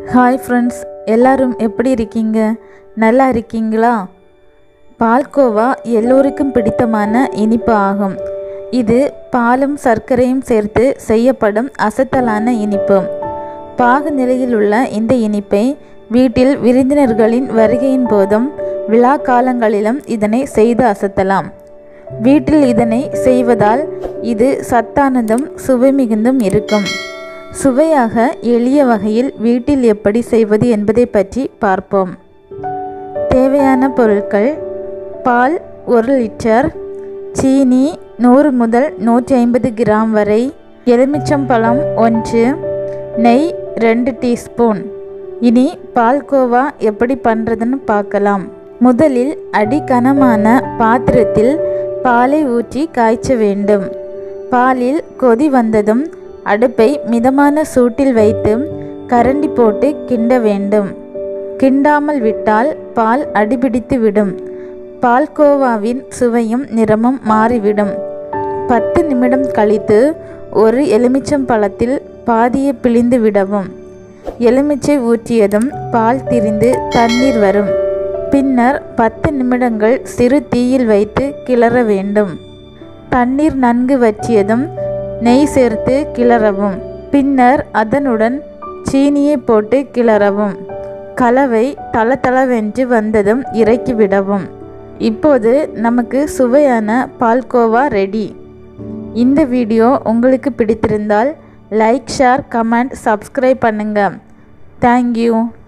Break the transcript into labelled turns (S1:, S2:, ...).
S1: hi friends எல்லாரும் எப்படி இருக்கீங்க நல்லா இருக்கீங்களா பால்கோவா எல்லோருக்கும் பிடித்தமான இனிப்பு ஆகும் இது பாலும் சர்க்கரையும் சேர்த்து செய்யப்படும் அசத்தலான இனிப்பு பாகு நிலையில் உள்ள இந்த இனிப்பை வீட்டில் விருந்தினர்களின் வருகையின் போதும் விழா காலங்களிலும் இதனை செய்து அசத்தலாம் வீட்டில் இதனை செய்வதால் இது சத்தானதும் சுவை மிகுந்தும் இருக்கும் சுவையாக எளிய வகையில் வீட்டில் எப்படி செய்வது என்பதை பற்றி பார்ப்போம் தேவையான பொருட்கள் பால் ஒரு லிட்டர் சீனி நூறு முதல் நூற்றி ஐம்பது கிராம் வரை எலுமிச்சம்பழம் ஒன்று நெய் ரெண்டு டீஸ்பூன் இனி பால்கோவா எப்படி பண்ணுறதுன்னு பார்க்கலாம் முதலில் அடிக்கனமான பாத்திரத்தில் பாலை ஊற்றி காய்ச்ச வேண்டும் பாலில் கொதி வந்ததும் அடுப்பை மிதமான சூட்டில் வைத்து கரண்டி போட்டு கிண்ட வேண்டும் கிண்டாமல் விட்டால் பால் அடிபிடித்து விடும் பால்கோவாவின் சுவையும் நிறமும் மாறிவிடும் பத்து நிமிடம் கழித்து ஒரு எலுமிச்சம் பழத்தில் பாதியை பிழிந்து விடவும் எலுமிச்சை ஊற்றியதும் பால் திரிந்து தண்ணீர் வரும் பின்னர் பத்து நிமிடங்கள் சிறு தீயில் வைத்து கிளற வேண்டும் தண்ணீர் நன்கு வற்றியதும் நெய் சேர்த்து கிளறவும் பின்னர் அதனுடன் சீனியை போட்டு கிளறவும் கலவை தளதளவென்று வந்ததும் இறக்கி விடவும் இப்போது நமக்கு சுவையான பால்கோவா ரெடி இந்த வீடியோ உங்களுக்கு பிடித்திருந்தால் லைக் ஷேர் கமெண்ட் சப்ஸ்கிரைப் பண்ணுங்கள் தேங்க்யூ